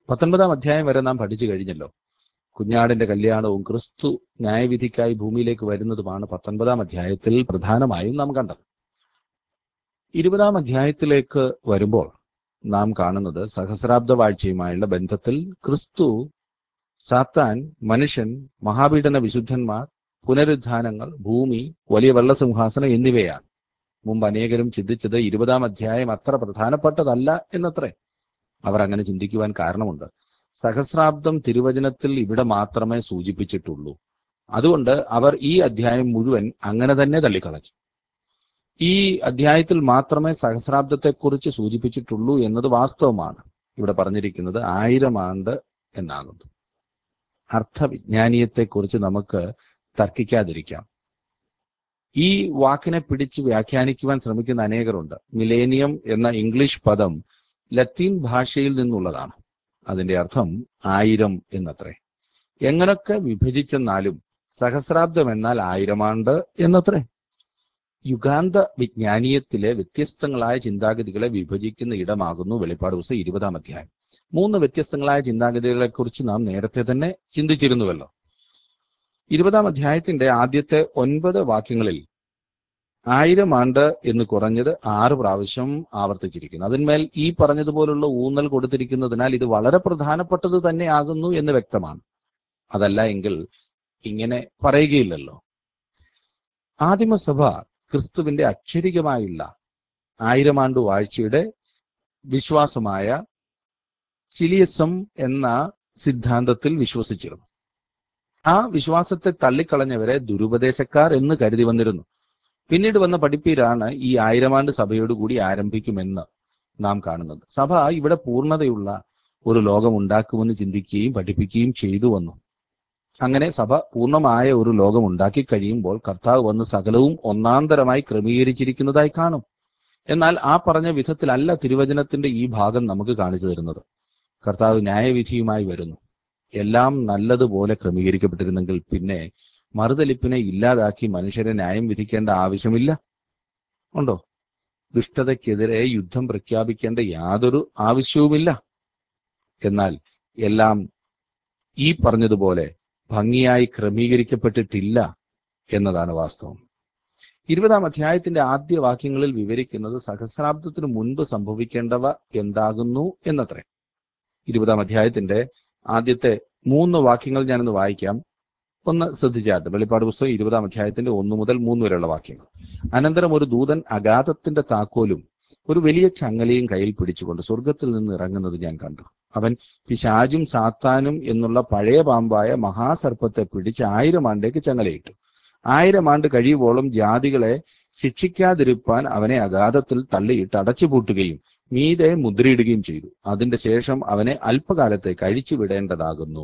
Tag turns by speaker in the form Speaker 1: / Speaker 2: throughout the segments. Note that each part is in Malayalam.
Speaker 1: പത്തൊൻപതാം അധ്യായം വരെ നാം പഠിച്ചു കഴിഞ്ഞല്ലോ കുഞ്ഞാടിന്റെ കല്യാണവും ക്രിസ്തു ന്യായവിധിക്കായി ഭൂമിയിലേക്ക് വരുന്നതുമാണ് പത്തൊൻപതാം അധ്യായത്തിൽ പ്രധാനമായും നാം കണ്ടത് ഇരുപതാം അധ്യായത്തിലേക്ക് വരുമ്പോൾ നാം കാണുന്നത് സഹസ്രാബ്ദ വാഴ്ചയുമായുള്ള ബന്ധത്തിൽ ക്രിസ്തു സാത്താൻ മനുഷ്യൻ മഹാപീഡന വിശുദ്ധന്മാർ പുനരുദ്ധാനങ്ങൾ ഭൂമി വലിയ വെള്ളസിംഹാസനം എന്നിവയാണ് മുമ്പ് അനേകരും ചിന്തിച്ചത് ഇരുപതാം അധ്യായം അത്ര പ്രധാനപ്പെട്ടതല്ല എന്നത്രേ അവർ അങ്ങനെ ചിന്തിക്കുവാൻ കാരണമുണ്ട് സഹസ്രാബ്ദം തിരുവചനത്തിൽ ഇവിടെ മാത്രമേ സൂചിപ്പിച്ചിട്ടുള്ളൂ അതുകൊണ്ട് അവർ ഈ അധ്യായം മുഴുവൻ അങ്ങനെ തന്നെ തള്ളിക്കളഞ്ഞു ഈ അധ്യായത്തിൽ മാത്രമേ സഹസ്രാബ്ദത്തെക്കുറിച്ച് സൂചിപ്പിച്ചിട്ടുള്ളൂ എന്നത് വാസ്തവമാണ് ഇവിടെ പറഞ്ഞിരിക്കുന്നത് ആയിരം ആണ്ട് എന്നാകുന്നു അർത്ഥവിജ്ഞാനീയത്തെക്കുറിച്ച് നമുക്ക് തർക്കിക്കാതിരിക്കാം ഈ വാക്കിനെ പിടിച്ച് വ്യാഖ്യാനിക്കുവാൻ ശ്രമിക്കുന്ന അനേകരുണ്ട് മിലേനിയം എന്ന ഇംഗ്ലീഷ് പദം ലത്തീൻ ഭാഷയിൽ നിന്നുള്ളതാണ് അതിന്റെ അർത്ഥം ആയിരം എന്നത്രേ എങ്ങനൊക്കെ വിഭജിച്ചെന്നാലും സഹസ്രാബ്ദം എന്നാൽ ആയിരമാണ്ട് എന്നത്രേ യുഗാന്ത വിജ്ഞാനീയത്തിലെ വ്യത്യസ്തങ്ങളായ ചിന്താഗതികളെ വിഭജിക്കുന്ന ഇടമാകുന്നു വെളിപ്പാട് ദിവസം ഇരുപതാം അധ്യായം മൂന്ന് വ്യത്യസ്തങ്ങളായ ചിന്താഗതികളെ കുറിച്ച് നാം നേരത്തെ തന്നെ ചിന്തിച്ചിരുന്നുവല്ലോ ഇരുപതാം അധ്യായത്തിന്റെ ആദ്യത്തെ ഒൻപത് വാക്യങ്ങളിൽ ആയിരം ആണ്ട് എന്ന് കുറഞ്ഞത് ആറ് പ്രാവശ്യം ആവർത്തിച്ചിരിക്കുന്നു അതിന്മേൽ ഈ പറഞ്ഞതുപോലുള്ള ഊന്നൽ കൊടുത്തിരിക്കുന്നതിനാൽ ഇത് വളരെ പ്രധാനപ്പെട്ടത് തന്നെ ആകുന്നു എന്ന് വ്യക്തമാണ് അതല്ല എങ്കിൽ ഇങ്ങനെ പറയുകയില്ലല്ലോ ആദിമസഭ ക്രിസ്തുവിന്റെ അക്ഷരികമായുള്ള ആയിരം ആണ്ട് വാഴ്ചയുടെ വിശ്വാസമായ ചിലിയസം എന്ന സിദ്ധാന്തത്തിൽ വിശ്വസിച്ചിരുന്നു ആ വിശ്വാസത്തെ തള്ളിക്കളഞ്ഞവരെ ദുരുപദേശക്കാർ എന്ന് കരുതി വന്നിരുന്നു പിന്നീട് വന്ന പഠിപ്പീരാണ് ഈ ആയിരമാണ്ട് സഭയോട് കൂടി ആരംഭിക്കുമെന്ന് നാം കാണുന്നത് സഭ ഇവിടെ പൂർണ്ണതയുള്ള ഒരു ലോകം ഉണ്ടാക്കുമെന്ന് ചിന്തിക്കുകയും പഠിപ്പിക്കുകയും ചെയ്തു വന്നു അങ്ങനെ സഭ പൂർണ്ണമായ ഒരു ലോകം ഉണ്ടാക്കി കഴിയുമ്പോൾ കർത്താവ് വന്ന് സകലവും ഒന്നാന്തരമായി ക്രമീകരിച്ചിരിക്കുന്നതായി കാണും എന്നാൽ ആ പറഞ്ഞ വിധത്തിലല്ല തിരുവചനത്തിന്റെ ഈ ഭാഗം നമുക്ക് കാണിച്ചു തരുന്നത് കർത്താവ് ന്യായവിധിയുമായി വരുന്നു എല്ലാം നല്ലതുപോലെ ക്രമീകരിക്കപ്പെട്ടിരുന്നെങ്കിൽ പിന്നെ മറുതലിപ്പിനെ ഇല്ലാതാക്കി മനുഷ്യരെ ന്യായം വിധിക്കേണ്ട ആവശ്യമില്ല ഉണ്ടോ ദുഷ്ടതയ്ക്കെതിരെ യുദ്ധം പ്രഖ്യാപിക്കേണ്ട യാതൊരു ആവശ്യവുമില്ല എന്നാൽ എല്ലാം ഈ പറഞ്ഞതുപോലെ ഭംഗിയായി ക്രമീകരിക്കപ്പെട്ടിട്ടില്ല എന്നതാണ് വാസ്തവം ഇരുപതാം അധ്യായത്തിന്റെ ആദ്യ വാക്യങ്ങളിൽ വിവരിക്കുന്നത് സഹസ്രാബ്ദത്തിനു മുൻപ് സംഭവിക്കേണ്ടവ എന്താകുന്നു എന്നത്രേ ഇരുപതാം അധ്യായത്തിന്റെ ആദ്യത്തെ മൂന്ന് വാക്യങ്ങൾ ഞാനൊന്ന് വായിക്കാം ഒന്ന് ശ്രദ്ധിച്ചാട്ട് വെളിപ്പാട് പുസ്തകം ഇരുപതാം അധ്യായത്തിന്റെ ഒന്ന് മുതൽ മൂന്ന് വരെയുള്ള വാക്യങ്ങൾ അനന്തരം ഒരു ദൂതൻ അഗാധത്തിന്റെ താക്കോലും ഒരു വലിയ ചങ്ങലയും കയ്യിൽ പിടിച്ചുകൊണ്ട് സ്വർഗത്തിൽ നിന്ന് ഇറങ്ങുന്നത് ഞാൻ കണ്ടു അവൻ പിശാചും സാത്താനും എന്നുള്ള പഴയ പാമ്പായ മഹാസർപ്പത്തെ പിടിച്ച് ആയിരം ആണ്ടേക്ക് ചങ്ങലയിട്ടു ആയിരം ആണ്ട് കഴിയുവോളം ജാതികളെ ശിക്ഷിക്കാതിരിപ്പാൻ അവനെ അഗാധത്തിൽ തള്ളിയിട്ട് അടച്ചുപൂട്ടുകയും മീതെ മുദ്രയിടുകയും ചെയ്തു അതിന്റെ ശേഷം അവനെ അല്പകാലത്തേക്ക് അഴിച്ചുവിടേണ്ടതാകുന്നു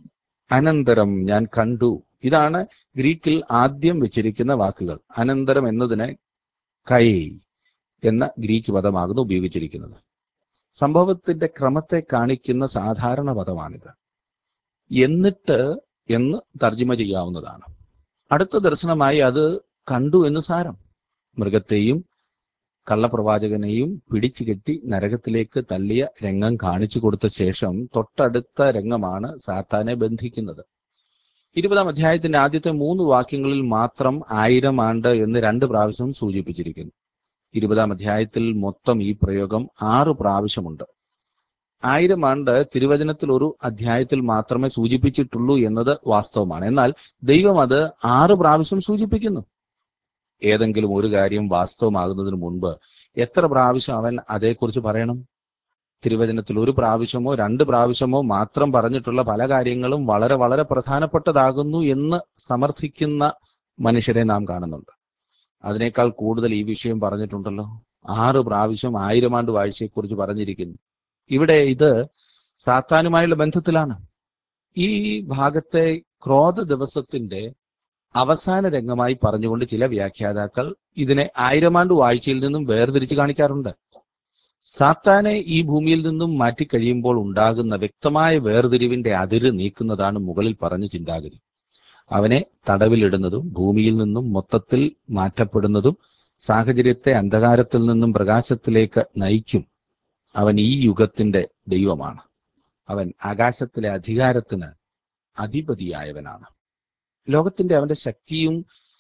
Speaker 1: അനന്തരം ഞാൻ കണ്ടു ഇതാണ് ഗ്രീക്കിൽ ആദ്യം വെച്ചിരിക്കുന്ന വാക്കുകൾ അനന്തരം എന്നതിന് കൈ എന്ന ഗ്രീക്ക് പദമാകുന്നു ഉപയോഗിച്ചിരിക്കുന്നത് സംഭവത്തിന്റെ ക്രമത്തെ കാണിക്കുന്ന സാധാരണ പദമാണിത് എന്നിട്ട് എന്ന് തർജ്ജിമ ചെയ്യാവുന്നതാണ് അടുത്ത ദർശനമായി അത് കണ്ടു എന്ന് സാരം മൃഗത്തെയും കള്ളപ്രവാചകനെയും പിടിച്ചു കെട്ടി നരകത്തിലേക്ക് തള്ളിയ രംഗം കാണിച്ചു കൊടുത്ത ശേഷം തൊട്ടടുത്ത രംഗമാണ് സാത്താനെ ബന്ധിക്കുന്നത് ഇരുപതാം അധ്യായത്തിന്റെ ആദ്യത്തെ മൂന്ന് വാക്യങ്ങളിൽ മാത്രം ആയിരം ആണ്ട് എന്ന് രണ്ട് പ്രാവശ്യം സൂചിപ്പിച്ചിരിക്കുന്നു ഇരുപതാം അധ്യായത്തിൽ മൊത്തം ഈ പ്രയോഗം ആറ് പ്രാവശ്യമുണ്ട് ആയിരം ആണ്ട് തിരുവചനത്തിൽ ഒരു അധ്യായത്തിൽ മാത്രമേ സൂചിപ്പിച്ചിട്ടുള്ളൂ എന്നത് വാസ്തവമാണ് എന്നാൽ ദൈവം അത് ആറ് പ്രാവശ്യം സൂചിപ്പിക്കുന്നു ഏതെങ്കിലും ഒരു കാര്യം വാസ്തവമാകുന്നതിന് മുൻപ് എത്ര പ്രാവശ്യം അവൻ അതേക്കുറിച്ച് പറയണം തിരുവചനത്തിൽ ഒരു പ്രാവശ്യമോ രണ്ട് പ്രാവശ്യമോ മാത്രം പറഞ്ഞിട്ടുള്ള പല കാര്യങ്ങളും വളരെ വളരെ പ്രധാനപ്പെട്ടതാകുന്നു എന്ന് സമർത്ഥിക്കുന്ന മനുഷ്യരെ നാം കാണുന്നുണ്ട് അതിനേക്കാൾ കൂടുതൽ ഈ വിഷയം പറഞ്ഞിട്ടുണ്ടല്ലോ ആറ് പ്രാവശ്യം ആയിരം ആണ്ട് വാഴ്ചയെക്കുറിച്ച് പറഞ്ഞിരിക്കുന്നു ഇവിടെ ഇത് സാത്താനുമായുള്ള ബന്ധത്തിലാണ് ഈ ഭാഗത്തെ ക്രോധ ദിവസത്തിന്റെ അവസാന രംഗമായി പറഞ്ഞുകൊണ്ട് ചില വ്യാഖ്യാതാക്കൾ ഇതിനെ ആയിരമാണ്ട് വാഴ്ചയിൽ നിന്നും വേർതിരിച്ച് കാണിക്കാറുണ്ട് സാത്താനെ ഈ ഭൂമിയിൽ നിന്നും മാറ്റിക്കഴിയുമ്പോൾ ഉണ്ടാകുന്ന വ്യക്തമായ വേർതിരിവിന്റെ അതിര് നീക്കുന്നതാണ് മുകളിൽ പറഞ്ഞ ചിന്താഗതി അവനെ തടവിലിടുന്നതും ഭൂമിയിൽ നിന്നും മൊത്തത്തിൽ മാറ്റപ്പെടുന്നതും സാഹചര്യത്തെ അന്ധകാരത്തിൽ നിന്നും പ്രകാശത്തിലേക്ക് നയിക്കും അവൻ ഈ യുഗത്തിന്റെ ദൈവമാണ് അവൻ ആകാശത്തിലെ അധികാരത്തിന് അധിപതിയായവനാണ് ലോകത്തിന്റെ അവന്റെ ശക്തിയും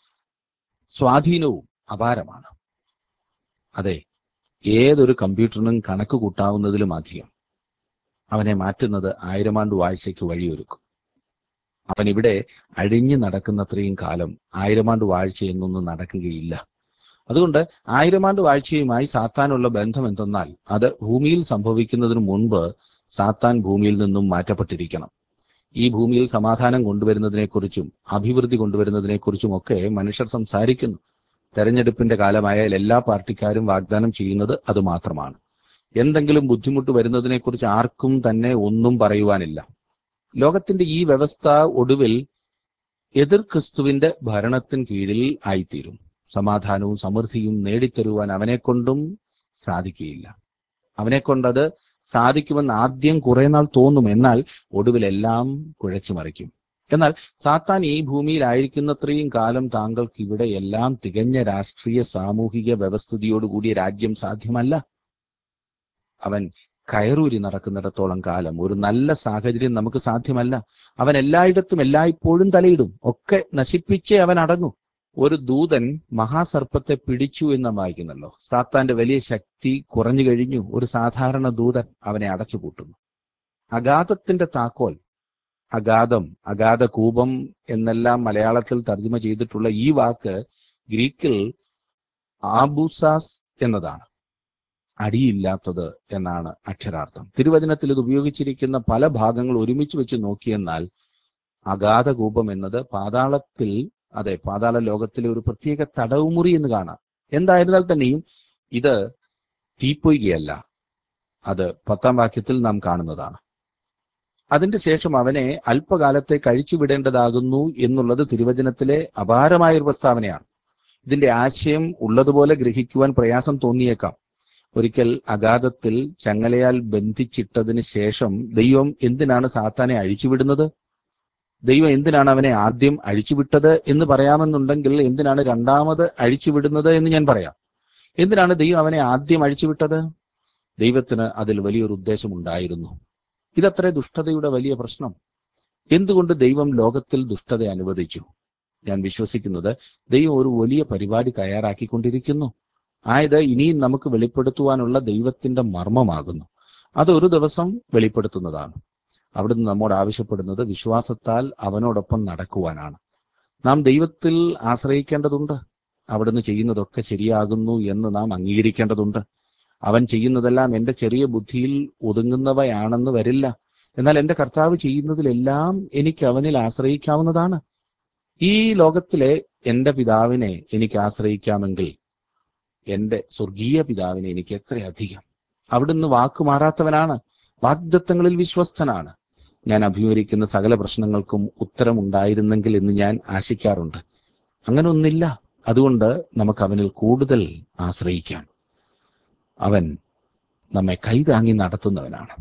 Speaker 1: സ്വാധീനവും അപാരമാണ് അതെ ഏതൊരു കമ്പ്യൂട്ടറിനും കണക്ക് കൂട്ടാവുന്നതിലും അധികം അവനെ മാറ്റുന്നത് ആയിരമാണ്ട് വാഴ്ചയ്ക്ക് വഴിയൊരുക്കും അവൻ ഇവിടെ അഴിഞ്ഞു നടക്കുന്നത്രയും കാലം ആയിരമാണ്ട് വാഴ്ച എന്നൊന്നും നടക്കുകയില്ല അതുകൊണ്ട് ആയിരമാണ്ട് വാഴ്ചയുമായി സാത്താനുള്ള ബന്ധം എന്തെന്നാൽ അത് ഭൂമിയിൽ സംഭവിക്കുന്നതിന് മുൻപ് സാത്താൻ ഭൂമിയിൽ നിന്നും മാറ്റപ്പെട്ടിരിക്കണം ഈ ഭൂമിയിൽ സമാധാനം കൊണ്ടുവരുന്നതിനെക്കുറിച്ചും അഭിവൃദ്ധി കൊണ്ടുവരുന്നതിനെക്കുറിച്ചും ഒക്കെ മനുഷ്യർ സംസാരിക്കുന്നു തെരഞ്ഞെടുപ്പിന്റെ കാലമായാൽ എല്ലാ പാർട്ടിക്കാരും വാഗ്ദാനം ചെയ്യുന്നത് അത് മാത്രമാണ് എന്തെങ്കിലും ബുദ്ധിമുട്ട് വരുന്നതിനെക്കുറിച്ച് ആർക്കും തന്നെ ഒന്നും പറയുവാനില്ല ലോകത്തിന്റെ ഈ വ്യവസ്ഥ ഒടുവിൽ എതിർ ക്രിസ്തുവിന്റെ ഭരണത്തിന് കീഴിൽ ആയിത്തീരും സമാധാനവും സമൃദ്ധിയും നേടിത്തരുവാൻ അവനെക്കൊണ്ടും സാധിക്കുകയില്ല അവനെക്കൊണ്ടത് സാധിക്കുമെന്ന് ആദ്യം കുറെ നാൾ തോന്നും എന്നാൽ ഒടുവിലെല്ലാം കുഴച്ചു മറിക്കും എന്നാൽ സാത്താൻ ഈ ഭൂമിയിലായിരിക്കുന്നത്രയും കാലം താങ്കൾക്ക് ഇവിടെ എല്ലാം തികഞ്ഞ രാഷ്ട്രീയ സാമൂഹിക വ്യവസ്ഥിതിയോടുകൂടിയ രാജ്യം സാധ്യമല്ല അവൻ കയറൂരി നടക്കുന്നിടത്തോളം കാലം ഒരു നല്ല സാഹചര്യം നമുക്ക് സാധ്യമല്ല അവൻ എല്ലായിടത്തും എല്ലായ്പ്പോഴും തലയിടും ഒക്കെ നശിപ്പിച്ചേ അവൻ അടങ്ങും ഒരു ദൂതൻ മഹാസർപ്പത്തെ പിടിച്ചു എന്ന് വായിക്കുന്നല്ലോ സാത്താന്റെ വലിയ ശക്തി കുറഞ്ഞു കഴിഞ്ഞു ഒരു സാധാരണ ദൂതൻ അവനെ അടച്ചുപൂട്ടുന്നു അഗാധത്തിന്റെ താക്കോൽ അഗാധം അഗാധ കൂപം എന്നെല്ലാം മലയാളത്തിൽ തർജ്ജമ ചെയ്തിട്ടുള്ള ഈ വാക്ക് ഗ്രീക്കിൽ ആബുസാസ് എന്നതാണ് അടിയില്ലാത്തത് എന്നാണ് അക്ഷരാർത്ഥം തിരുവചനത്തിൽ ഇത് ഉപയോഗിച്ചിരിക്കുന്ന പല ഭാഗങ്ങൾ ഒരുമിച്ച് വെച്ച് നോക്കിയെന്നാൽ അഗാധ കൂപം എന്നത് പാതാളത്തിൽ അതെ പാതാള ലോകത്തിലെ ഒരു പ്രത്യേക തടവുമുറി എന്ന് കാണാം എന്തായിരുന്നാൽ തന്നെയും ഇത് തീപ്പൊയ്കയല്ല അത് പത്താം വാക്യത്തിൽ നാം കാണുന്നതാണ് അതിന്റെ ശേഷം അവനെ അല്പകാലത്തെ കഴിച്ചുവിടേണ്ടതാകുന്നു എന്നുള്ളത് തിരുവചനത്തിലെ അപാരമായ ഒരു പ്രസ്താവനയാണ് ഇതിന്റെ ആശയം ഉള്ളതുപോലെ ഗ്രഹിക്കുവാൻ പ്രയാസം തോന്നിയേക്കാം ഒരിക്കൽ അഗാധത്തിൽ ചങ്ങലയാൽ ബന്ധിച്ചിട്ടതിന് ശേഷം ദൈവം എന്തിനാണ് സാത്താനെ അഴിച്ചുവിടുന്നത് ദൈവം എന്തിനാണ് അവനെ ആദ്യം അഴിച്ചുവിട്ടത് എന്ന് പറയാമെന്നുണ്ടെങ്കിൽ എന്തിനാണ് രണ്ടാമത് അഴിച്ചുവിടുന്നത് എന്ന് ഞാൻ പറയാം എന്തിനാണ് ദൈവം അവനെ ആദ്യം അഴിച്ചുവിട്ടത് ദൈവത്തിന് അതിൽ വലിയൊരു ഉദ്ദേശമുണ്ടായിരുന്നു ഇതത്ര ദുഷ്ടതയുടെ വലിയ പ്രശ്നം എന്തുകൊണ്ട് ദൈവം ലോകത്തിൽ ദുഷ്ടത അനുവദിച്ചു ഞാൻ വിശ്വസിക്കുന്നത് ദൈവം ഒരു വലിയ പരിപാടി തയ്യാറാക്കിക്കൊണ്ടിരിക്കുന്നു ആയത് ഇനിയും നമുക്ക് വെളിപ്പെടുത്തുവാനുള്ള ദൈവത്തിന്റെ മർമ്മമാകുന്നു അത് ഒരു ദിവസം വെളിപ്പെടുത്തുന്നതാണ് അവിടുന്ന് നമ്മോട് ആവശ്യപ്പെടുന്നത് വിശ്വാസത്താൽ അവനോടൊപ്പം നടക്കുവാനാണ് നാം ദൈവത്തിൽ ആശ്രയിക്കേണ്ടതുണ്ട് അവിടുന്ന് ചെയ്യുന്നതൊക്കെ ശരിയാകുന്നു എന്ന് നാം അംഗീകരിക്കേണ്ടതുണ്ട് അവൻ ചെയ്യുന്നതെല്ലാം എന്റെ ചെറിയ ബുദ്ധിയിൽ ഒതുങ്ങുന്നവയാണെന്ന് വരില്ല എന്നാൽ എന്റെ കർത്താവ് ചെയ്യുന്നതിലെല്ലാം എനിക്ക് അവനിൽ ആശ്രയിക്കാവുന്നതാണ് ഈ ലോകത്തിലെ എന്റെ പിതാവിനെ എനിക്ക് ആശ്രയിക്കാമെങ്കിൽ എന്റെ സ്വർഗീയ പിതാവിനെ എനിക്ക് എത്രയധികം അവിടുന്ന് വാക്ക് മാറാത്തവനാണ് വാഗ്ദത്തങ്ങളിൽ വിശ്വസ്തനാണ് ഞാൻ അഭിമുഖീകരിക്കുന്ന സകല പ്രശ്നങ്ങൾക്കും ഉത്തരമുണ്ടായിരുന്നെങ്കിൽ എന്ന് ഞാൻ ആശിക്കാറുണ്ട് അങ്ങനെ ഒന്നില്ല അതുകൊണ്ട് നമുക്ക് അവനിൽ കൂടുതൽ ആശ്രയിക്കാം അവൻ നമ്മെ കൈതാങ്ങി നടത്തുന്നവനാണ്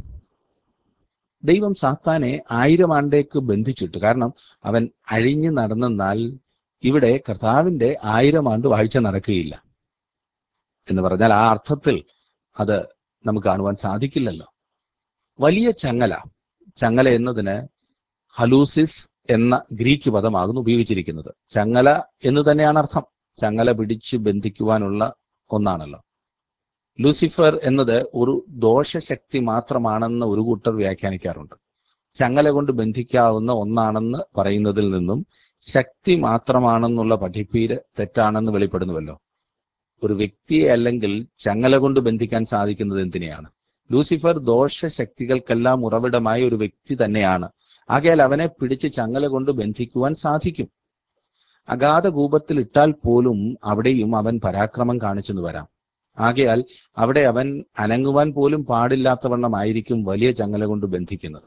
Speaker 1: ദൈവം സാത്താനെ ആയിരം ആണ്ടേക്ക് ബന്ധിച്ചിട്ടു കാരണം അവൻ അഴിഞ്ഞു നടന്നെന്നാൽ ഇവിടെ കർത്താവിന്റെ ആയിരം ആണ്ട് വാഴ്ച നടക്കുകയില്ല എന്ന് പറഞ്ഞാൽ ആ അർത്ഥത്തിൽ അത് നമുക്ക് കാണുവാൻ സാധിക്കില്ലല്ലോ വലിയ ചങ്ങല ചങ്ങല എന്നതിന് ഹലൂസിസ് എന്ന ഗ്രീക്ക് പദമാകുന്നു ഉപയോഗിച്ചിരിക്കുന്നത് ചങ്ങല എന്ന് തന്നെയാണ് അർത്ഥം ചങ്ങല പിടിച്ച് ബന്ധിക്കുവാനുള്ള ഒന്നാണല്ലോ ലൂസിഫർ എന്നത് ഒരു ദോഷശക്തി മാത്രമാണെന്ന് ഒരു കൂട്ടർ വ്യാഖ്യാനിക്കാറുണ്ട് ചങ്ങല കൊണ്ട് ബന്ധിക്കാവുന്ന ഒന്നാണെന്ന് പറയുന്നതിൽ നിന്നും ശക്തി മാത്രമാണെന്നുള്ള പഠിപ്പീര് തെറ്റാണെന്ന് വെളിപ്പെടുന്നുവല്ലോ ഒരു വ്യക്തിയെ അല്ലെങ്കിൽ ചങ്ങല കൊണ്ട് ബന്ധിക്കാൻ സാധിക്കുന്നത് എന്തിനെയാണ് ലൂസിഫർ ദോഷശക്തികൾക്കെല്ലാം ഉറവിടമായ ഒരു വ്യക്തി തന്നെയാണ് ആകയാൽ അവനെ പിടിച്ച് ചങ്ങല കൊണ്ട് ബന്ധിക്കുവാൻ സാധിക്കും അഗാധ കൂപത്തിൽ ഇട്ടാൽ പോലും അവിടെയും അവൻ പരാക്രമം കാണിച്ചെന്ന് വരാം ആകയാൽ അവിടെ അവൻ അനങ്ങുവാൻ പോലും പാടില്ലാത്തവണ്ണമായിരിക്കും വലിയ ചങ്ങല കൊണ്ട് ബന്ധിക്കുന്നത്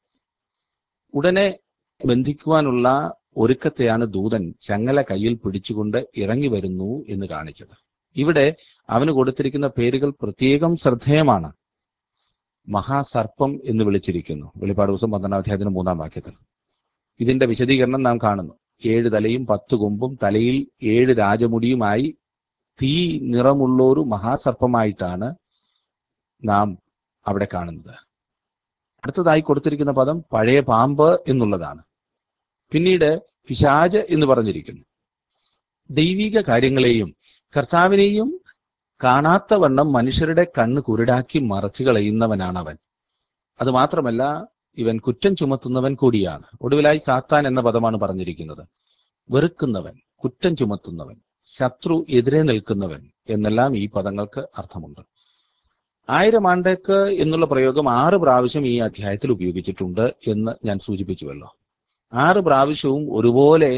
Speaker 1: ഉടനെ ബന്ധിക്കുവാനുള്ള ഒരുക്കത്തെയാണ് ദൂതൻ ചങ്ങല കയ്യിൽ പിടിച്ചുകൊണ്ട് ഇറങ്ങി വരുന്നു എന്ന് കാണിച്ചത് ഇവിടെ അവന് കൊടുത്തിരിക്കുന്ന പേരുകൾ പ്രത്യേകം ശ്രദ്ധേയമാണ് മഹാസർപ്പം എന്ന് വിളിച്ചിരിക്കുന്നു വെളിപ്പാട് ദിവസം പന്ത്രണ്ടാം അധ്യായത്തിന് മൂന്നാം വാക്യത്തിൽ ഇതിന്റെ വിശദീകരണം നാം കാണുന്നു ഏഴ് തലയും പത്ത് കൊമ്പും തലയിൽ ഏഴ് രാജമുടിയുമായി തീ നിറമുള്ളൊരു മഹാസർപ്പമായിട്ടാണ് നാം അവിടെ കാണുന്നത് അടുത്തതായി കൊടുത്തിരിക്കുന്ന പദം പഴയ പാമ്പ് എന്നുള്ളതാണ് പിന്നീട് പിശാജ് എന്ന് പറഞ്ഞിരിക്കുന്നു ദൈവിക കാര്യങ്ങളെയും കർത്താവിനെയും കാണാത്ത വണ്ണം മനുഷ്യരുടെ കണ്ണ് കുരുടാക്കി മറച്ചു കളയുന്നവനാണ് അവൻ അത് മാത്രമല്ല ഇവൻ കുറ്റം ചുമത്തുന്നവൻ കൂടിയാണ് ഒടുവിലായി സാത്താൻ എന്ന പദമാണ് പറഞ്ഞിരിക്കുന്നത് വെറുക്കുന്നവൻ കുറ്റം ചുമത്തുന്നവൻ ശത്രു എതിരെ നിൽക്കുന്നവൻ എന്നെല്ലാം ഈ പദങ്ങൾക്ക് അർത്ഥമുണ്ട് ആയിരം ആണ്ടേക്ക് എന്നുള്ള പ്രയോഗം ആറ് പ്രാവശ്യം ഈ അധ്യായത്തിൽ ഉപയോഗിച്ചിട്ടുണ്ട് എന്ന് ഞാൻ സൂചിപ്പിച്ചുവല്ലോ ആറ് പ്രാവശ്യവും ഒരുപോലെ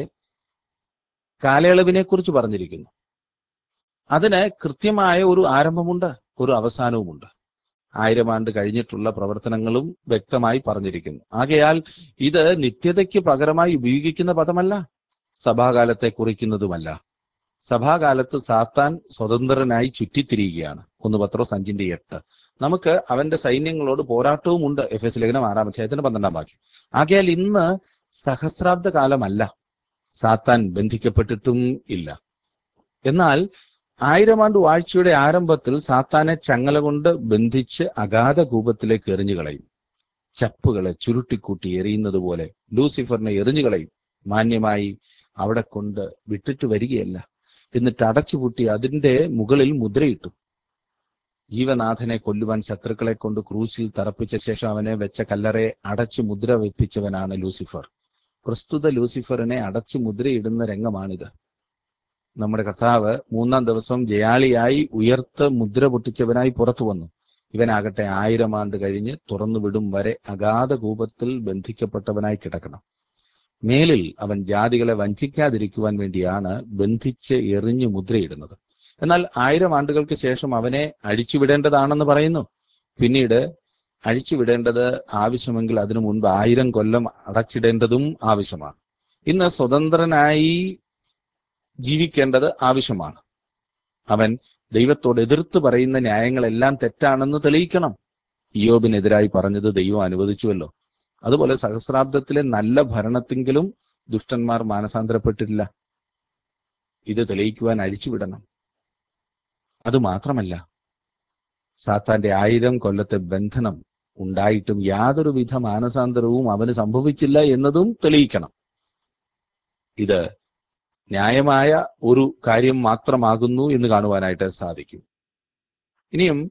Speaker 1: കാലയളവിനെ കുറിച്ച് പറഞ്ഞിരിക്കുന്നു അതിന് കൃത്യമായ ഒരു ആരംഭമുണ്ട് ഒരു അവസാനവുമുണ്ട് ആയിരം ആണ്ട് കഴിഞ്ഞിട്ടുള്ള പ്രവർത്തനങ്ങളും വ്യക്തമായി പറഞ്ഞിരിക്കുന്നു ആകയാൽ ഇത് നിത്യതയ്ക്ക് പകരമായി ഉപയോഗിക്കുന്ന പദമല്ല സഭാകാലത്തെ കുറിക്കുന്നതുമല്ല സഭാകാലത്ത് സാത്താൻ സ്വതന്ത്രനായി ചുറ്റിത്തിരിയുകയാണ് ഒന്ന് പത്രോസ് അഞ്ചിന്റെ എട്ട് നമുക്ക് അവന്റെ സൈന്യങ്ങളോട് പോരാട്ടവും ഉണ്ട് എഫ് എസ് ലേഖനം ആറാം അധ്യായത്തിന് പന്ത്രണ്ടാം വാക്യം ആകയാൽ ഇന്ന് സഹസ്രാബ്ദ കാലമല്ല സാത്താൻ ബന്ധിക്കപ്പെട്ടിട്ടും ഇല്ല എന്നാൽ ആയിരം ആണ്ട് വാഴ്ചയുടെ ആരംഭത്തിൽ സാത്താനെ ചങ്ങല കൊണ്ട് ബന്ധിച്ച് അഗാധ കൂപത്തിലേക്ക് എറിഞ്ഞു കളയും ചപ്പുകളെ ചുരുട്ടിക്കൂട്ടി എറിയുന്നത് പോലെ ലൂസിഫറിനെ എറിഞ്ഞു കളയും മാന്യമായി അവിടെ കൊണ്ട് വിട്ടിട്ട് വരികയല്ല എന്നിട്ട് അടച്ചുപൂട്ടി അതിന്റെ മുകളിൽ മുദ്രയിട്ടു ജീവനാഥനെ കൊല്ലുവാൻ ശത്രുക്കളെ കൊണ്ട് ക്രൂശിൽ തറപ്പിച്ച ശേഷം അവനെ വെച്ച കല്ലറയെ അടച്ചു മുദ്ര വെപ്പിച്ചവനാണ് ലൂസിഫർ പ്രസ്തുത ലൂസിഫറിനെ അടച്ചു മുദ്രയിടുന്ന രംഗമാണിത് നമ്മുടെ കർത്താവ് മൂന്നാം ദിവസം ജയാളിയായി ഉയർത്ത് മുദ്ര പൊട്ടിച്ചവനായി പുറത്തു വന്നു ഇവനാകട്ടെ ആയിരം ആണ്ട് കഴിഞ്ഞ് തുറന്നു വിടും വരെ അഗാധ കൂപത്തിൽ ബന്ധിക്കപ്പെട്ടവനായി കിടക്കണം മേലിൽ അവൻ ജാതികളെ വഞ്ചിക്കാതിരിക്കുവാൻ വേണ്ടിയാണ് ബന്ധിച്ച് എറിഞ്ഞു മുദ്രയിടുന്നത് എന്നാൽ ആയിരം ആണ്ടുകൾക്ക് ശേഷം അവനെ അഴിച്ചുവിടേണ്ടതാണെന്ന് പറയുന്നു പിന്നീട് അഴിച്ചുവിടേണ്ടത് ആവശ്യമെങ്കിൽ അതിനു മുൻപ് ആയിരം കൊല്ലം അടച്ചിടേണ്ടതും ആവശ്യമാണ് ഇന്ന് സ്വതന്ത്രനായി ജീവിക്കേണ്ടത് ആവശ്യമാണ് അവൻ ദൈവത്തോട് എതിർത്ത് പറയുന്ന ന്യായങ്ങളെല്ലാം തെറ്റാണെന്ന് തെളിയിക്കണം ഇയോബിനെതിരായി പറഞ്ഞത് ദൈവം അനുവദിച്ചുവല്ലോ അതുപോലെ സഹസ്രാബ്ദത്തിലെ നല്ല ഭരണത്തെങ്കിലും ദുഷ്ടന്മാർ മാനസാന്തരപ്പെട്ടിട്ടില്ല ഇത് തെളിയിക്കുവാൻ അഴിച്ചുവിടണം അത് മാത്രമല്ല സാത്താന്റെ ആയിരം കൊല്ലത്തെ ബന്ധനം ഉണ്ടായിട്ടും യാതൊരുവിധ മാനസാന്തരവും അവന് സംഭവിച്ചില്ല എന്നതും തെളിയിക്കണം ഇത് ന്യായമായ ഒരു കാര്യം മാത്രമാകുന്നു എന്ന് കാണുവാനായിട്ട് സാധിക്കും ഇനിയും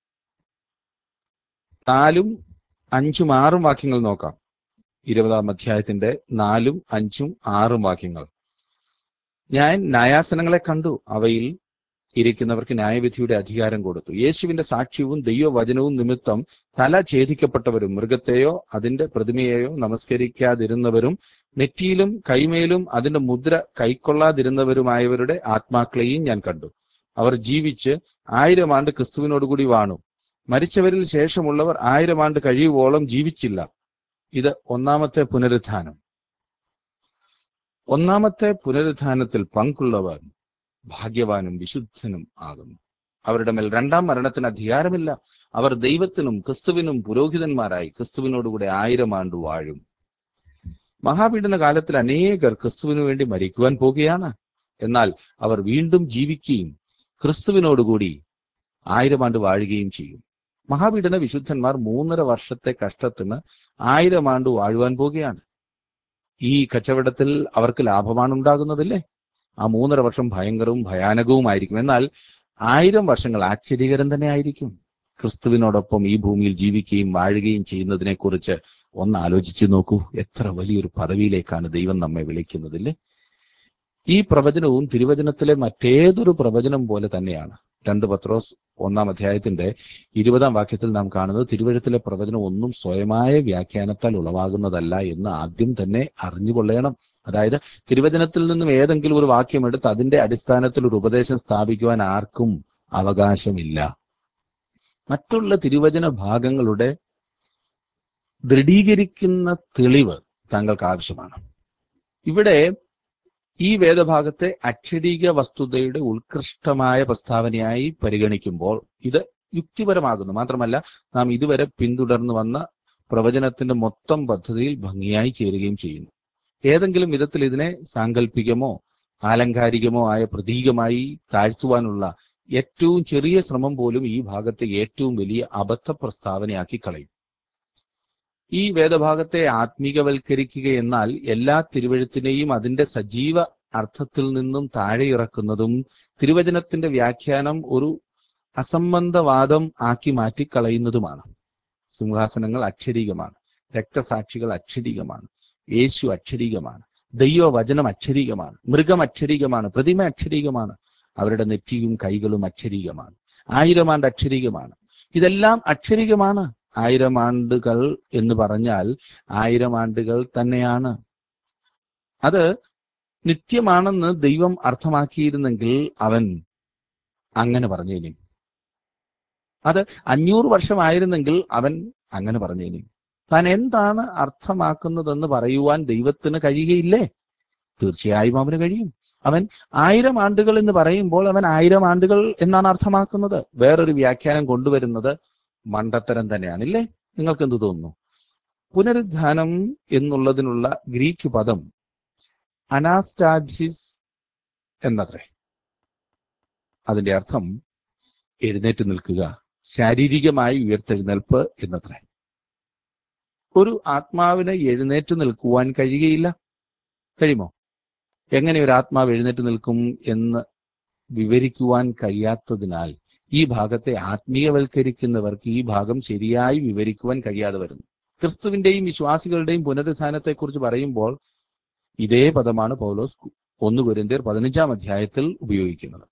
Speaker 1: നാലും അഞ്ചും ആറും വാക്യങ്ങൾ നോക്കാം ഇരുപതാം അധ്യായത്തിന്റെ നാലും അഞ്ചും ആറും വാക്യങ്ങൾ ഞാൻ ന്യായാസനങ്ങളെ കണ്ടു അവയിൽ ഇരിക്കുന്നവർക്ക് ന്യായവിധിയുടെ അധികാരം കൊടുത്തു യേശുവിന്റെ സാക്ഷ്യവും ദൈവവചനവും നിമിത്തം തല ഛേദിക്കപ്പെട്ടവരും മൃഗത്തെയോ അതിന്റെ പ്രതിമയെയോ നമസ്കരിക്കാതിരുന്നവരും നെറ്റിയിലും കൈമേലും അതിന്റെ മുദ്ര കൈക്കൊള്ളാതിരുന്നവരുമായവരുടെ ആത്മാക്കളെയും ഞാൻ കണ്ടു അവർ ജീവിച്ച് ആയിരം ആണ്ട് ക്രിസ്തുവിനോടുകൂടി വാണു മരിച്ചവരിൽ ശേഷമുള്ളവർ ആയിരം ആണ്ട് കഴിയുവോളം ജീവിച്ചില്ല ഇത് ഒന്നാമത്തെ പുനരുത്ഥാനം ഒന്നാമത്തെ പുനരുത്ഥാനത്തിൽ പങ്കുള്ളവർ ഭാഗ്യവാനും വിശുദ്ധനും ആകുന്നു അവരുടെ മേൽ രണ്ടാം മരണത്തിന് അധികാരമില്ല അവർ ദൈവത്തിനും ക്രിസ്തുവിനും പുരോഹിതന്മാരായി ക്രിസ്തുവിനോടുകൂടെ ആയിരം ആണ്ട് വാഴും മഹാപീഡന കാലത്തിൽ അനേകർ ക്രിസ്തുവിനു വേണ്ടി മരിക്കുവാൻ പോകുകയാണ് എന്നാൽ അവർ വീണ്ടും ജീവിക്കുകയും ക്രിസ്തുവിനോടുകൂടി ആയിരം ആണ്ട് വാഴുകയും ചെയ്യും മഹാപീഡന വിശുദ്ധന്മാർ മൂന്നര വർഷത്തെ കഷ്ടത്തിന് ആയിരം ആണ്ട് വാഴുവാൻ പോകുകയാണ് ഈ കച്ചവടത്തിൽ അവർക്ക് ലാഭമാണ് ഉണ്ടാകുന്നതില്ലേ ആ മൂന്നര വർഷം ഭയങ്കരവും ഭയാനകവുമായിരിക്കും എന്നാൽ ആയിരം വർഷങ്ങൾ ആശ്ചര്യകരം തന്നെ ആയിരിക്കും ക്രിസ്തുവിനോടൊപ്പം ഈ ഭൂമിയിൽ ജീവിക്കുകയും വാഴുകയും ചെയ്യുന്നതിനെ കുറിച്ച് ഒന്ന് ആലോചിച്ചു നോക്കൂ എത്ര വലിയൊരു പദവിയിലേക്കാണ് ദൈവം നമ്മെ വിളിക്കുന്നതില്ലേ ഈ പ്രവചനവും തിരുവചനത്തിലെ മറ്റേതൊരു പ്രവചനം പോലെ തന്നെയാണ് രണ്ട് പത്രോസ് ഒന്നാം അധ്യായത്തിന്റെ ഇരുപതാം വാക്യത്തിൽ നാം കാണുന്നത് തിരുവഴുത്തിലെ പ്രവചനം ഒന്നും സ്വയമായ വ്യാഖ്യാനത്താൽ ഉളവാകുന്നതല്ല എന്ന് ആദ്യം തന്നെ അറിഞ്ഞുകൊള്ളണം അതായത് തിരുവചനത്തിൽ നിന്നും ഏതെങ്കിലും ഒരു വാക്യം എടുത്ത് അതിന്റെ അടിസ്ഥാനത്തിൽ ഒരു ഉപദേശം സ്ഥാപിക്കുവാൻ ആർക്കും അവകാശമില്ല മറ്റുള്ള തിരുവചന ഭാഗങ്ങളുടെ ദൃഢീകരിക്കുന്ന തെളിവ് താങ്കൾക്ക് ആവശ്യമാണ് ഇവിടെ ഈ വേദഭാഗത്തെ അക്ഷരീക വസ്തുതയുടെ ഉത്കൃഷ്ടമായ പ്രസ്താവനയായി പരിഗണിക്കുമ്പോൾ ഇത് യുക്തിപരമാകുന്നു മാത്രമല്ല നാം ഇതുവരെ പിന്തുടർന്നു വന്ന പ്രവചനത്തിന്റെ മൊത്തം പദ്ധതിയിൽ ഭംഗിയായി ചേരുകയും ചെയ്യുന്നു ഏതെങ്കിലും വിധത്തിൽ ഇതിനെ സാങ്കല്പികമോ ആലങ്കാരികമോ ആയ പ്രതീകമായി താഴ്ത്തുവാനുള്ള ഏറ്റവും ചെറിയ ശ്രമം പോലും ഈ ഭാഗത്തെ ഏറ്റവും വലിയ അബദ്ധ പ്രസ്താവനയാക്കി കളയും ഈ വേദഭാഗത്തെ ആത്മീകവൽക്കരിക്കുക എന്നാൽ എല്ലാ തിരുവഴുത്തിനെയും അതിന്റെ സജീവ അർത്ഥത്തിൽ നിന്നും താഴെ ഇറക്കുന്നതും തിരുവചനത്തിന്റെ വ്യാഖ്യാനം ഒരു അസംബന്ധവാദം ആക്കി മാറ്റിക്കളയുന്നതുമാണ് സിംഹാസനങ്ങൾ അക്ഷരീകമാണ് രക്തസാക്ഷികൾ അക്ഷരീകമാണ് യേശു അക്ഷരീകമാണ് ദൈവവചനം അക്ഷരീകമാണ് മൃഗം അക്ഷരീകമാണ് പ്രതിമ അക്ഷരീകമാണ് അവരുടെ നെറ്റിയും കൈകളും അക്ഷരീകമാണ് ആയിരം ആണ്ട് അക്ഷരീകമാണ് ഇതെല്ലാം അക്ഷരീകമാണ് ആയിരം ആണ്ടുകൾ എന്ന് പറഞ്ഞാൽ ആയിരം ആണ്ടുകൾ തന്നെയാണ് അത് നിത്യമാണെന്ന് ദൈവം അർത്ഥമാക്കിയിരുന്നെങ്കിൽ അവൻ അങ്ങനെ പറഞ്ഞേനെ അത് അഞ്ഞൂറ് വർഷമായിരുന്നെങ്കിൽ അവൻ അങ്ങനെ പറഞ്ഞേനെ താൻ എന്താണ് അർത്ഥമാക്കുന്നതെന്ന് പറയുവാൻ ദൈവത്തിന് കഴിയുകയില്ലേ തീർച്ചയായും അവന് കഴിയും അവൻ ആയിരം ആണ്ടുകൾ എന്ന് പറയുമ്പോൾ അവൻ ആയിരം ആണ്ടുകൾ എന്നാണ് അർത്ഥമാക്കുന്നത് വേറൊരു വ്യാഖ്യാനം കൊണ്ടുവരുന്നത് മണ്ടത്തരം തന്നെയാണില്ലേ നിങ്ങൾക്ക് എന്ത് തോന്നുന്നു പുനരുദ്ധാനം എന്നുള്ളതിനുള്ള ഗ്രീക്ക് പദം അനാസ്റ്റാസിസ് എന്നത്രേ അതിന്റെ അർത്ഥം എഴുന്നേറ്റ് നിൽക്കുക ശാരീരികമായി ഉയർത്തെഴുന്നേൽപ്പ് എന്നത്രേ ഒരു ആത്മാവിന് എഴുന്നേറ്റ് നിൽക്കുവാൻ കഴിയുകയില്ല കഴിയുമോ എങ്ങനെ ഒരു ആത്മാവ് എഴുന്നേറ്റ് നിൽക്കും എന്ന് വിവരിക്കുവാൻ കഴിയാത്തതിനാൽ ഈ ഭാഗത്തെ ആത്മീയവൽക്കരിക്കുന്നവർക്ക് ഈ ഭാഗം ശരിയായി വിവരിക്കുവാൻ കഴിയാതെ വരുന്നു ക്രിസ്തുവിന്റെയും വിശ്വാസികളുടെയും പുനരുത്ഥാനത്തെക്കുറിച്ച് പറയുമ്പോൾ ഇതേ പദമാണ് പൗലോസ് ഒന്ന് കുരിന്തിയർ പതിനഞ്ചാം അധ്യായത്തിൽ ഉപയോഗിക്കുന്നത്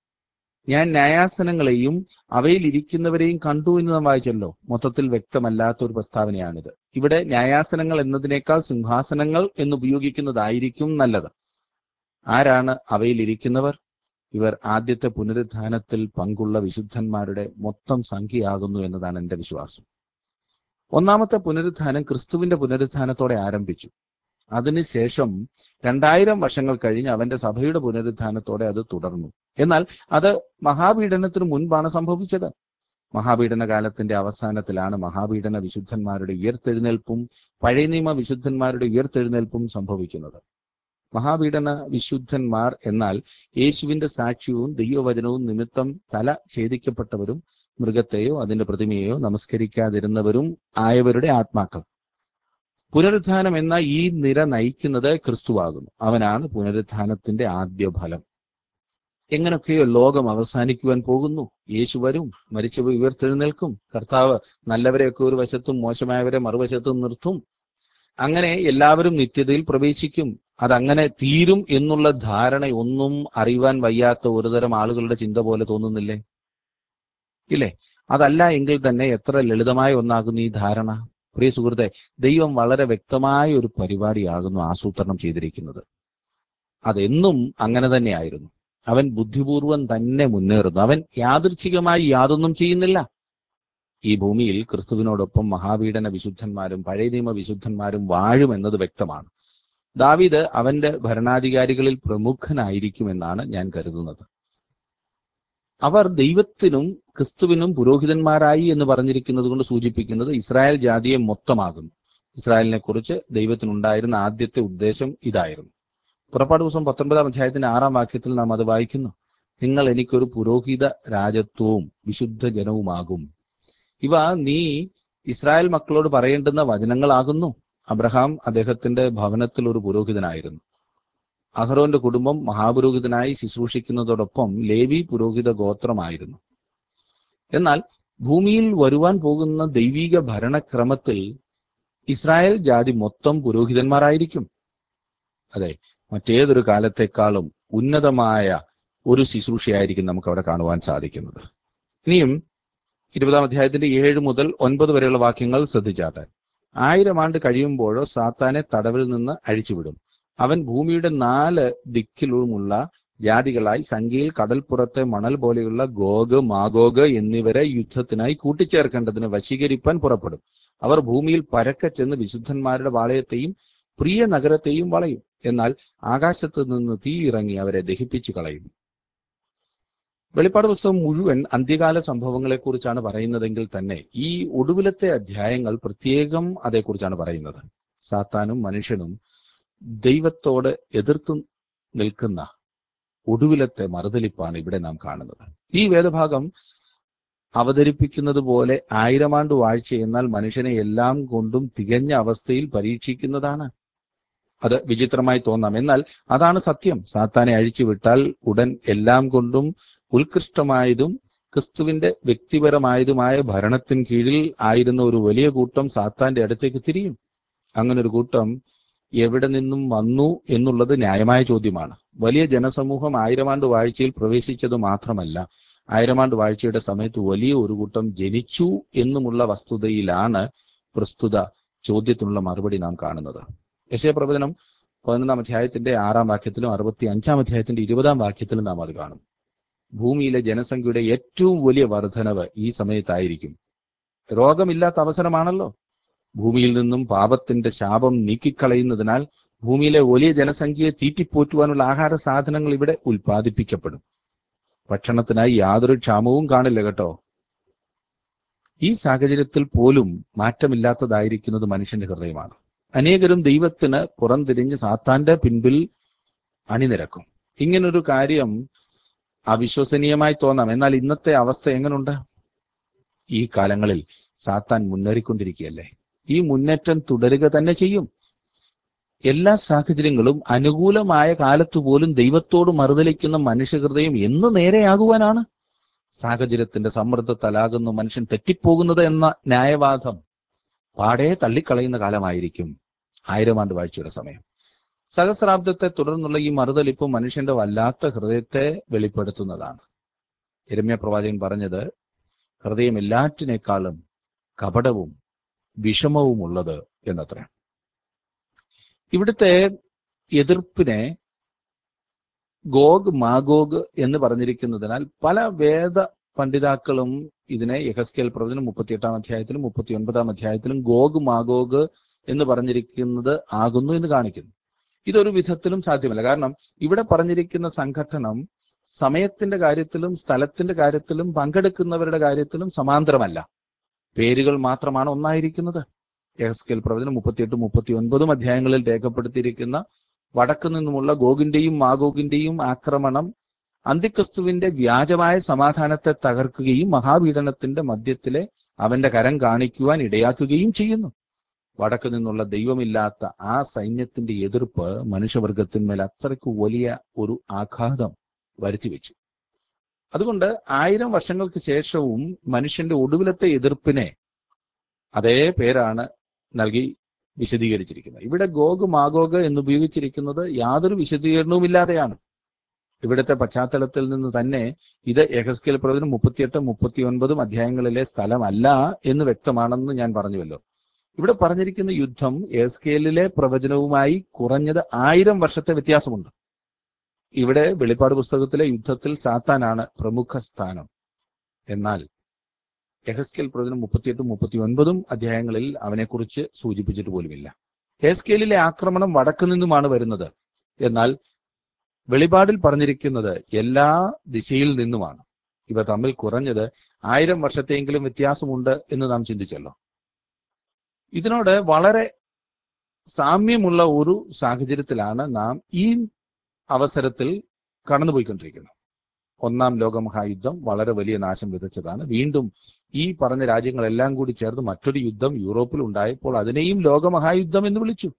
Speaker 1: ഞാൻ ന്യായാസനങ്ങളെയും അവയിൽ ഇരിക്കുന്നവരെയും കണ്ടു എന്ന് നാം വായിച്ചല്ലോ മൊത്തത്തിൽ വ്യക്തമല്ലാത്ത ഒരു പ്രസ്താവനയാണിത് ഇവിടെ ന്യായാസനങ്ങൾ എന്നതിനേക്കാൾ സിംഹാസനങ്ങൾ എന്ന് ഉപയോഗിക്കുന്നതായിരിക്കും നല്ലത് ആരാണ് അവയിൽ ഇരിക്കുന്നവർ ഇവർ ആദ്യത്തെ പുനരുത്ഥാനത്തിൽ പങ്കുള്ള വിശുദ്ധന്മാരുടെ മൊത്തം സംഖ്യയാകുന്നു എന്നതാണ് എന്റെ വിശ്വാസം ഒന്നാമത്തെ പുനരുത്ഥാനം ക്രിസ്തുവിന്റെ പുനരുത്ഥാനത്തോടെ ആരംഭിച്ചു അതിനുശേഷം രണ്ടായിരം വർഷങ്ങൾ കഴിഞ്ഞ് അവന്റെ സഭയുടെ പുനരുത്ഥാനത്തോടെ അത് തുടർന്നു എന്നാൽ അത് മഹാപീഡനത്തിന് മുൻപാണ് സംഭവിച്ചത് മഹാപീഡന കാലത്തിന്റെ അവസാനത്തിലാണ് മഹാപീഡന വിശുദ്ധന്മാരുടെ ഉയർത്തെഴുന്നേൽപ്പും പഴയ നിയമ വിശുദ്ധന്മാരുടെ ഉയർത്തെഴുന്നേൽപ്പും സംഭവിക്കുന്നത് മഹാപീഡന വിശുദ്ധന്മാർ എന്നാൽ യേശുവിന്റെ സാക്ഷ്യവും ദൈവവചനവും നിമിത്തം തല ഛേദിക്കപ്പെട്ടവരും മൃഗത്തെയോ അതിന്റെ പ്രതിമയെയോ നമസ്കരിക്കാതിരുന്നവരും ആയവരുടെ ആത്മാക്കൾ പുനരുത്ഥാനം എന്ന ഈ നിര നയിക്കുന്നത് ക്രിസ്തുവാകുന്നു അവനാണ് പുനരുത്ഥാനത്തിന്റെ ആദ്യ ഫലം എങ്ങനെയൊക്കെയോ ലോകം അവസാനിക്കുവാൻ പോകുന്നു യേശു വരും മരിച്ചവ ഉയർത്തെഴുന്നേൽക്കും കർത്താവ് നല്ലവരെയൊക്കെ ഒരു വശത്തും മോശമായവരെ മറുവശത്തും നിർത്തും അങ്ങനെ എല്ലാവരും നിത്യതയിൽ പ്രവേശിക്കും അതങ്ങനെ തീരും എന്നുള്ള ധാരണ ഒന്നും അറിയുവാൻ വയ്യാത്ത ഒരുതരം ആളുകളുടെ ചിന്ത പോലെ തോന്നുന്നില്ലേ ഇല്ലേ അതല്ല എങ്കിൽ തന്നെ എത്ര ലളിതമായ ഒന്നാകുന്നു ഈ ധാരണ പ്രിയ സുഹൃത്തെ ദൈവം വളരെ വ്യക്തമായ ഒരു പരിപാടിയാകുന്നു ആസൂത്രണം ചെയ്തിരിക്കുന്നത് അതെന്നും അങ്ങനെ തന്നെയായിരുന്നു അവൻ ബുദ്ധിപൂർവം തന്നെ മുന്നേറുന്നു അവൻ യാദൃച്ഛികമായി യാതൊന്നും ചെയ്യുന്നില്ല ഈ ഭൂമിയിൽ ക്രിസ്തുവിനോടൊപ്പം മഹാപീഡന വിശുദ്ധന്മാരും പഴയ നിയമ വിശുദ്ധന്മാരും വാഴും എന്നത് വ്യക്തമാണ് ദാവീദ് അവന്റെ ഭരണാധികാരികളിൽ പ്രമുഖനായിരിക്കുമെന്നാണ് ഞാൻ കരുതുന്നത് അവർ ദൈവത്തിനും ക്രിസ്തുവിനും പുരോഹിതന്മാരായി എന്ന് പറഞ്ഞിരിക്കുന്നത് കൊണ്ട് സൂചിപ്പിക്കുന്നത് ഇസ്രായേൽ ജാതിയെ മൊത്തമാകുന്നു ഇസ്രായേലിനെ കുറിച്ച് ദൈവത്തിനുണ്ടായിരുന്ന ആദ്യത്തെ ഉദ്ദേശം ഇതായിരുന്നു പുറപ്പാട് ദിവസം പത്തൊൻപതാം അധ്യായത്തിന്റെ ആറാം വാക്യത്തിൽ നാം അത് വായിക്കുന്നു നിങ്ങൾ എനിക്കൊരു പുരോഹിത രാജത്വവും വിശുദ്ധ ജനവുമാകും ഇവ നീ ഇസ്രായേൽ മക്കളോട് പറയേണ്ടുന്ന വചനങ്ങളാകുന്നു അബ്രഹാം അദ്ദേഹത്തിന്റെ ഭവനത്തിൽ ഒരു പുരോഹിതനായിരുന്നു അഹ്റോന്റെ കുടുംബം മഹാപുരോഹിതനായി ശുശ്രൂഷിക്കുന്നതോടൊപ്പം ലേവി പുരോഹിത ഗോത്രമായിരുന്നു എന്നാൽ ഭൂമിയിൽ വരുവാൻ പോകുന്ന ദൈവിക ഭരണക്രമത്തിൽ ഇസ്രായേൽ ജാതി മൊത്തം പുരോഹിതന്മാരായിരിക്കും അതെ മറ്റേതൊരു കാലത്തെക്കാളും ഉന്നതമായ ഒരു ശുശ്രൂഷയായിരിക്കും നമുക്ക് അവിടെ കാണുവാൻ സാധിക്കുന്നത് ഇനിയും ഇരുപതാം അധ്യായത്തിന്റെ ഏഴ് മുതൽ ഒൻപത് വരെയുള്ള വാക്യങ്ങൾ ശ്രദ്ധിച്ചാട്ടെ ആയിരം ആണ്ട് കഴിയുമ്പോഴോ സാത്താനെ തടവിൽ നിന്ന് അഴിച്ചുവിടും അവൻ ഭൂമിയുടെ നാല് ദിക്കിലുമുള്ള ജാതികളായി സംഖ്യയിൽ കടൽപ്പുറത്തെ മണൽ പോലെയുള്ള ഗോഗ് മാഗോഗ് എന്നിവരെ യുദ്ധത്തിനായി കൂട്ടിച്ചേർക്കേണ്ടതിന് വശീകരിപ്പാൻ പുറപ്പെടും അവർ ഭൂമിയിൽ പരക്കെ ചെന്ന് വിശുദ്ധന്മാരുടെ പാളയത്തെയും പ്രിയ നഗരത്തെയും വളയും എന്നാൽ ആകാശത്ത് നിന്ന് തീ ഇറങ്ങി അവരെ ദഹിപ്പിച്ചു കളയും വെളിപ്പാട് പുസ്തകം മുഴുവൻ അന്ത്യകാല സംഭവങ്ങളെക്കുറിച്ചാണ് പറയുന്നതെങ്കിൽ തന്നെ ഈ ഒടുവിലത്തെ അധ്യായങ്ങൾ പ്രത്യേകം അതേക്കുറിച്ചാണ് പറയുന്നത് സാത്താനും മനുഷ്യനും ദൈവത്തോട് എതിർത്തു നിൽക്കുന്ന ഒടുവിലത്തെ മറുതലിപ്പാണ് ഇവിടെ നാം കാണുന്നത് ഈ വേദഭാഗം അവതരിപ്പിക്കുന്നത് പോലെ ആയിരം ആണ്ട് വാഴ്ച എന്നാൽ മനുഷ്യനെ എല്ലാം കൊണ്ടും തികഞ്ഞ അവസ്ഥയിൽ പരീക്ഷിക്കുന്നതാണ് അത് വിചിത്രമായി തോന്നാം എന്നാൽ അതാണ് സത്യം സാത്താനെ അഴിച്ചുവിട്ടാൽ ഉടൻ എല്ലാം കൊണ്ടും ഉത്കൃഷ്ടമായതും ക്രിസ്തുവിന്റെ വ്യക്തിപരമായതുമായ ഭരണത്തിന് കീഴിൽ ആയിരുന്ന ഒരു വലിയ കൂട്ടം സാത്താന്റെ അടുത്തേക്ക് തിരിയും അങ്ങനെ ഒരു കൂട്ടം എവിടെ നിന്നും വന്നു എന്നുള്ളത് ന്യായമായ ചോദ്യമാണ് വലിയ ജനസമൂഹം ആയിരമാണ്ട് വാഴ്ചയിൽ പ്രവേശിച്ചത് മാത്രമല്ല ആയിരമാണ്ട് വാഴ്ചയുടെ സമയത്ത് വലിയ ഒരു കൂട്ടം ജനിച്ചു എന്നുമുള്ള വസ്തുതയിലാണ് പ്രസ്തുത ചോദ്യത്തിനുള്ള മറുപടി നാം കാണുന്നത് യശയപ്രവചനം പതിനൊന്നാം അധ്യായത്തിന്റെ ആറാം വാക്യത്തിലും അറുപത്തി അഞ്ചാം അധ്യായത്തിന്റെ ഇരുപതാം വാക്യത്തിലും നാം അത് കാണും ഭൂമിയിലെ ജനസംഖ്യയുടെ ഏറ്റവും വലിയ വർധനവ് ഈ സമയത്തായിരിക്കും രോഗമില്ലാത്ത അവസരമാണല്ലോ ഭൂമിയിൽ നിന്നും പാപത്തിന്റെ ശാപം നീക്കിക്കളയുന്നതിനാൽ ഭൂമിയിലെ വലിയ ജനസംഖ്യയെ തീറ്റിപ്പോറ്റുവാനുള്ള ആഹാര സാധനങ്ങൾ ഇവിടെ ഉൽപ്പാദിപ്പിക്കപ്പെടും ഭക്ഷണത്തിനായി യാതൊരു ക്ഷാമവും കാണില്ല കേട്ടോ ഈ സാഹചര്യത്തിൽ പോലും മാറ്റമില്ലാത്തതായിരിക്കുന്നത് മനുഷ്യന്റെ ഹൃദയമാണ് അനേകരും ദൈവത്തിന് പുറംതിരിഞ്ഞ് സാത്താന്റെ പിൻപിൽ അണിനിരക്കും ഇങ്ങനൊരു കാര്യം അവിശ്വസനീയമായി തോന്നാം എന്നാൽ ഇന്നത്തെ അവസ്ഥ എങ്ങനുണ്ട് ഈ കാലങ്ങളിൽ സാത്താൻ മുന്നേറിക്കൊണ്ടിരിക്കുകയല്ലേ ഈ മുന്നേറ്റം തുടരുക തന്നെ ചെയ്യും എല്ലാ സാഹചര്യങ്ങളും അനുകൂലമായ കാലത്ത് പോലും ദൈവത്തോട് മറുതലിക്കുന്ന മനുഷ്യഹൃദയം എന്ന് നേരെയാകുവാനാണ് സാഹചര്യത്തിന്റെ സമ്മർദ്ദത്താലാകുന്നു മനുഷ്യൻ തെറ്റിപ്പോകുന്നത് എന്ന ന്യായവാദം പാടെ തള്ളിക്കളയുന്ന കാലമായിരിക്കും ആയിരം ആണ്ട് വാഴ്ചയുടെ സമയം സഹസ്രാബ്ദത്തെ തുടർന്നുള്ള ഈ മറുതലിപ്പ് മനുഷ്യന്റെ വല്ലാത്ത ഹൃദയത്തെ വെളിപ്പെടുത്തുന്നതാണ് എരമ്യ പ്രവാചകൻ പറഞ്ഞത് ഹൃദയം എല്ലാറ്റിനേക്കാളും കപടവും വിഷമവും ഉള്ളത് എന്നത്ര ഇവിടുത്തെ എതിർപ്പിനെ ഗോഗ് മാഗോഗ് എന്ന് പറഞ്ഞിരിക്കുന്നതിനാൽ പല വേദ പണ്ഡിതാക്കളും ഇതിനെ യഹസ്കേൽ പ്രവചനം മുപ്പത്തിയെട്ടാം അധ്യായത്തിലും മുപ്പത്തി ഒൻപതാം അധ്യായത്തിലും ഗോഗ് മാഗോഗ് എന്ന് പറഞ്ഞിരിക്കുന്നത് ആകുന്നു എന്ന് കാണിക്കുന്നു ഇതൊരു വിധത്തിലും സാധ്യമല്ല കാരണം ഇവിടെ പറഞ്ഞിരിക്കുന്ന സംഘട്ടനം സമയത്തിന്റെ കാര്യത്തിലും സ്ഥലത്തിന്റെ കാര്യത്തിലും പങ്കെടുക്കുന്നവരുടെ കാര്യത്തിലും സമാന്തരമല്ല പേരുകൾ മാത്രമാണ് ഒന്നായിരിക്കുന്നത് യഹസ്കേൽ പ്രവചനം മുപ്പത്തിയെട്ട് മുപ്പത്തി ഒൻപതും അധ്യായങ്ങളിൽ രേഖപ്പെടുത്തിയിരിക്കുന്ന വടക്കു നിന്നുമുള്ള ഗോഗിന്റെയും മാഗോഗിന്റെയും ആക്രമണം അന്തിക്രിസ്തുവിന്റെ വ്യാജമായ സമാധാനത്തെ തകർക്കുകയും മഹാപീഡനത്തിന്റെ മധ്യത്തിലെ അവന്റെ കരം കാണിക്കുവാൻ ഇടയാക്കുകയും ചെയ്യുന്നു വടക്കു നിന്നുള്ള ദൈവമില്ലാത്ത ആ സൈന്യത്തിന്റെ എതിർപ്പ് മനുഷ്യവർഗത്തിന്മേൽ അത്രയ്ക്ക് വലിയ ഒരു ആഘാതം വരുത്തിവെച്ചു അതുകൊണ്ട് ആയിരം വർഷങ്ങൾക്ക് ശേഷവും മനുഷ്യന്റെ ഒടുവിലത്തെ എതിർപ്പിനെ അതേ പേരാണ് നൽകി വിശദീകരിച്ചിരിക്കുന്നത് ഇവിടെ ഗോഗ് മാഗോഗ് എന്നുപയോഗിച്ചിരിക്കുന്നത് യാതൊരു വിശദീകരണവുമില്ലാതെയാണ് ഇവിടുത്തെ പശ്ചാത്തലത്തിൽ നിന്ന് തന്നെ ഇത് യഹസ്കേൽ പ്രവചനം മുപ്പത്തിയെട്ട് മുപ്പത്തി ഒൻപതും അധ്യായങ്ങളിലെ സ്ഥലമല്ല എന്ന് വ്യക്തമാണെന്ന് ഞാൻ പറഞ്ഞുവല്ലോ ഇവിടെ പറഞ്ഞിരിക്കുന്ന യുദ്ധം എസ്കേലിലെ പ്രവചനവുമായി കുറഞ്ഞത് ആയിരം വർഷത്തെ വ്യത്യാസമുണ്ട് ഇവിടെ വെളിപ്പാട് പുസ്തകത്തിലെ യുദ്ധത്തിൽ സാത്താനാണ് പ്രമുഖ സ്ഥാനം എന്നാൽ എഹസ്കേൽ പ്രവചനം മുപ്പത്തിയെട്ടും മുപ്പത്തി ഒൻപതും അധ്യായങ്ങളിൽ അവനെക്കുറിച്ച് സൂചിപ്പിച്ചിട്ട് പോലുമില്ല എസ്കേലിലെ ആക്രമണം വടക്കു നിന്നുമാണ് വരുന്നത് എന്നാൽ വെളിപാടിൽ പറഞ്ഞിരിക്കുന്നത് എല്ലാ ദിശയിൽ നിന്നുമാണ് ഇവ തമ്മിൽ കുറഞ്ഞത് ആയിരം വർഷത്തെയെങ്കിലും വ്യത്യാസമുണ്ട് എന്ന് നാം ചിന്തിച്ചല്ലോ ഇതിനോട് വളരെ സാമ്യമുള്ള ഒരു സാഹചര്യത്തിലാണ് നാം ഈ അവസരത്തിൽ കടന്നുപോയിക്കൊണ്ടിരിക്കുന്നത് ഒന്നാം ലോകമഹായുദ്ധം വളരെ വലിയ നാശം വിതച്ചതാണ് വീണ്ടും ഈ പറഞ്ഞ രാജ്യങ്ങളെല്ലാം കൂടി ചേർന്ന് മറ്റൊരു യുദ്ധം യൂറോപ്പിൽ ഉണ്ടായപ്പോൾ അതിനെയും ലോകമഹായുദ്ധം എന്ന് വിളിച്ചു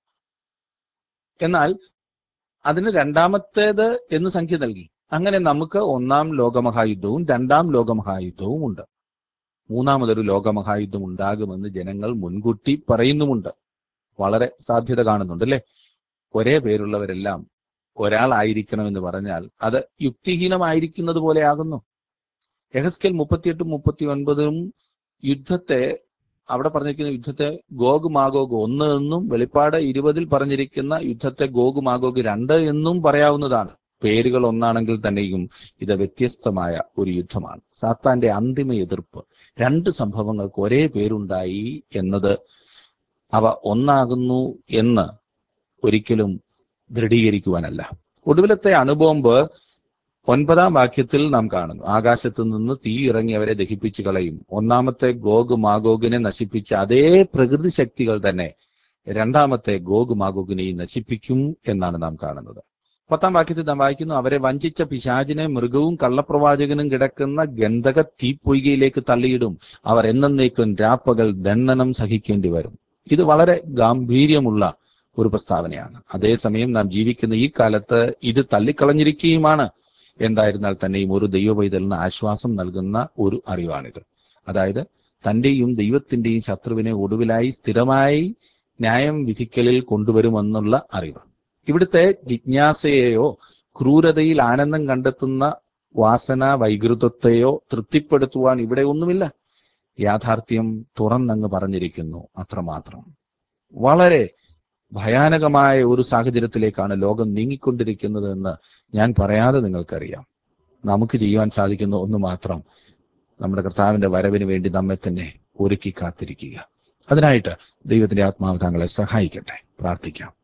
Speaker 1: എന്നാൽ അതിന് രണ്ടാമത്തേത് എന്ന് സംഖ്യ നൽകി അങ്ങനെ നമുക്ക് ഒന്നാം ലോകമഹായുദ്ധവും രണ്ടാം ലോകമഹായുദ്ധവും ഉണ്ട് മൂന്നാമതൊരു ലോകമഹായുദ്ധം ഉണ്ടാകുമെന്ന് ജനങ്ങൾ മുൻകൂട്ടി പറയുന്നുമുണ്ട് വളരെ സാധ്യത കാണുന്നുണ്ട് അല്ലെ ഒരേ പേരുള്ളവരെല്ലാം ഒരാളായിരിക്കണമെന്ന് പറഞ്ഞാൽ അത് യുക്തിഹീനമായിരിക്കുന്നത് പോലെ ആകുന്നു എഹസ്കേൽ മുപ്പത്തിയെട്ടും മുപ്പത്തി ഒൻപതും യുദ്ധത്തെ അവിടെ പറഞ്ഞിരിക്കുന്ന യുദ്ധത്തെ ഗോഗ് മാഗോഗ് ഒന്ന് എന്നും വെളിപ്പാട് ഇരുപതിൽ പറഞ്ഞിരിക്കുന്ന യുദ്ധത്തെ ഗോഗ് മാഗോഗ് രണ്ട് എന്നും പറയാവുന്നതാണ് പേരുകൾ ഒന്നാണെങ്കിൽ തന്നെയും ഇത് വ്യത്യസ്തമായ ഒരു യുദ്ധമാണ് സാത്താന്റെ അന്തിമ എതിർപ്പ് രണ്ട് സംഭവങ്ങൾക്ക് ഒരേ പേരുണ്ടായി എന്നത് അവ ഒന്നാകുന്നു എന്ന് ഒരിക്കലും ദൃഢീകരിക്കുവാനല്ല ഒടുവിലത്തെ അണുബോംബ് ഒൻപതാം വാക്യത്തിൽ നാം കാണുന്നു ആകാശത്തു നിന്ന് തീ ഇറങ്ങി അവരെ ദഹിപ്പിച്ചു കളയും ഒന്നാമത്തെ ഗോഗ് മാഗോഗിനെ നശിപ്പിച്ച അതേ പ്രകൃതി ശക്തികൾ തന്നെ രണ്ടാമത്തെ ഗോഗ് മാഗോഗിനെയും നശിപ്പിക്കും എന്നാണ് നാം കാണുന്നത് പത്താം വാക്യത്തിൽ നാം വായിക്കുന്നു അവരെ വഞ്ചിച്ച പിശാചിനെ മൃഗവും കള്ളപ്രവാചകനും കിടക്കുന്ന ഗന്ധക തീപ്പൊയ്കയിലേക്ക് തള്ളിയിടും അവർ എന്നേക്കും രാപ്പകൽ ദണ്ഡനം സഹിക്കേണ്ടി വരും ഇത് വളരെ ഗാംഭീര്യമുള്ള ഒരു പ്രസ്താവനയാണ് അതേസമയം നാം ജീവിക്കുന്ന ഈ കാലത്ത് ഇത് തള്ളിക്കളഞ്ഞിരിക്കുകയുമാണ് എന്തായിരുന്നാൽ തന്നെയും ഒരു ദൈവപൈതലിന് ആശ്വാസം നൽകുന്ന ഒരു അറിവാണിത് അതായത് തന്റെയും ദൈവത്തിന്റെയും ശത്രുവിനെ ഒടുവിലായി സ്ഥിരമായി ന്യായം വിധിക്കലിൽ കൊണ്ടുവരുമെന്നുള്ള അറിവ് ഇവിടുത്തെ ജിജ്ഞാസയെയോ ക്രൂരതയിൽ ആനന്ദം കണ്ടെത്തുന്ന വാസന വൈകൃതത്തെയോ തൃപ്തിപ്പെടുത്തുവാൻ ഇവിടെ ഒന്നുമില്ല യാഥാർത്ഥ്യം തുറന്നങ്ങ് പറഞ്ഞിരിക്കുന്നു അത്രമാത്രം വളരെ ഭയാനകമായ ഒരു സാഹചര്യത്തിലേക്കാണ് ലോകം നീങ്ങിക്കൊണ്ടിരിക്കുന്നത് എന്ന് ഞാൻ പറയാതെ നിങ്ങൾക്കറിയാം നമുക്ക് ചെയ്യുവാൻ സാധിക്കുന്ന ഒന്ന് മാത്രം നമ്മുടെ കർത്താവിന്റെ വരവിന് വേണ്ടി നമ്മെ തന്നെ ഒരുക്കി കാത്തിരിക്കുക അതിനായിട്ട് ദൈവത്തിന്റെ ആത്മാവ് താങ്കളെ സഹായിക്കട്ടെ പ്രാർത്ഥിക്കാം